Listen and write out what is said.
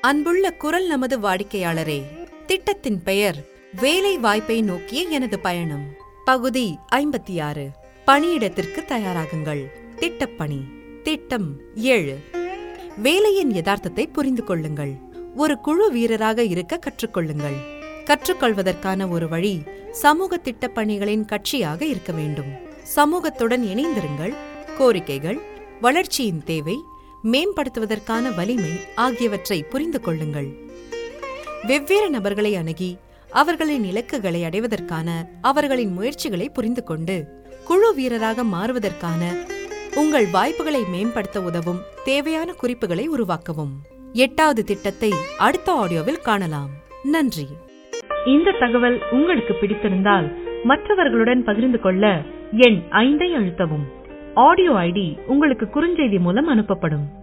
அன்புள்ள குரல் நமது வாடிக்கையாளரே திட்டத்தின் பெயர் வேலை வாய்ப்பை நோக்கிய எனது பயணம் பகுதி ஐம்பத்தி ஆறு பணியிடத்திற்கு தயாராகுங்கள் திட்டப்பணி திட்டம் ஏழு வேலையின் யதார்த்தத்தை புரிந்து கொள்ளுங்கள் ஒரு குழு வீரராக இருக்க கற்றுக்கொள்ளுங்கள் கற்றுக்கொள்வதற்கான ஒரு வழி சமூக திட்டப் பணிகளின் கட்சியாக இருக்க வேண்டும் சமூகத்துடன் இணைந்திருங்கள் கோரிக்கைகள் வளர்ச்சியின் தேவை மேம்படுத்துவதற்கான வலிமை ஆகியவற்றை புரிந்து கொள்ளுங்கள் வெவ்வேறு நபர்களை அணுகி அவர்களின் இலக்குகளை அடைவதற்கான அவர்களின் முயற்சிகளை புரிந்து கொண்டு குழு வீரராக மாறுவதற்கான உங்கள் வாய்ப்புகளை மேம்படுத்த உதவும் தேவையான குறிப்புகளை உருவாக்கவும் எட்டாவது திட்டத்தை அடுத்த ஆடியோவில் காணலாம் நன்றி இந்த தகவல் உங்களுக்கு பிடித்திருந்தால் மற்றவர்களுடன் பகிர்ந்து கொள்ள எண் ஐந்தை அழுத்தவும் ஆடியோ ஐடி உங்களுக்கு குறுஞ்செய்தி மூலம் அனுப்பப்படும்